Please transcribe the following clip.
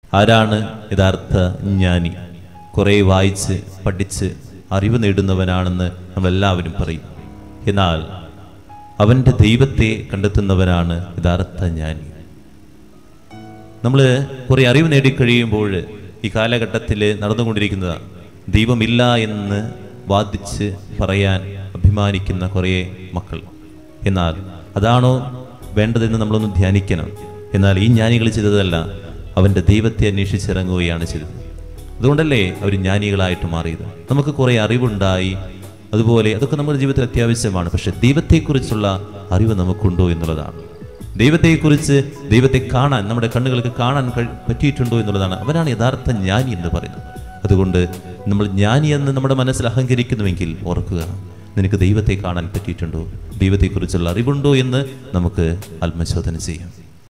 ആരാണ് യഥാർത്ഥ ജ്ഞാനി കുറേ വായിച്ച് പഠിച്ച് അറിവ് നേടുന്നവനാണെന്ന് നമ്മളെല്ലാവരും പറയും എന്നാൽ അവൻ്റെ ദൈവത്തെ കണ്ടെത്തുന്നവനാണ് യഥാർത്ഥ ജ്ഞാനി നമ്മൾ കുറേ അറിവ് നേടിക്കഴിയുമ്പോൾ ഈ കാലഘട്ടത്തിൽ നടന്നുകൊണ്ടിരിക്കുന്നത് ദൈവമില്ല എന്ന് വാദിച്ച് പറയാൻ അഭിമാനിക്കുന്ന കുറേ മക്കൾ എന്നാൽ അതാണോ വേണ്ടതെന്ന് നമ്മളൊന്ന് ധ്യാനിക്കണം എന്നാൽ ഈ ജ്ഞാനികൾ ചെയ്തതല്ല അവൻ്റെ ദൈവത്തെ അന്വേഷിച്ചിറങ്ങുകയാണ് ചെയ്തത് അതുകൊണ്ടല്ലേ അവർ ജ്ഞാനികളായിട്ട് മാറിയത് നമുക്ക് കുറേ അറിവുണ്ടായി അതുപോലെ അതൊക്കെ നമ്മുടെ ജീവിതത്തിൽ അത്യാവശ്യമാണ് പക്ഷെ ദൈവത്തെക്കുറിച്ചുള്ള അറിവ് നമുക്കുണ്ടോ എന്നുള്ളതാണ് ദൈവത്തെക്കുറിച്ച് ദൈവത്തെ കാണാൻ നമ്മുടെ കണ്ണുകൾക്ക് കാണാൻ കഴി- പറ്റിയിട്ടുണ്ടോ എന്നുള്ളതാണ് അവനാണ് യഥാർത്ഥ ജ്ഞാനി എന്ന് പറയുന്നത് അതുകൊണ്ട് നമ്മൾ ജ്ഞാനി എന്ന് നമ്മുടെ മനസ്സിൽ അഹങ്കരിക്കുന്നുവെങ്കിൽ ഓർക്കുക നിനക്ക് ദൈവത്തെ കാണാൻ പറ്റിയിട്ടുണ്ടോ ദൈവത്തെക്കുറിച്ചുള്ള അറിവുണ്ടോ എന്ന് നമുക്ക് ആത്മശോധന ചെയ്യാം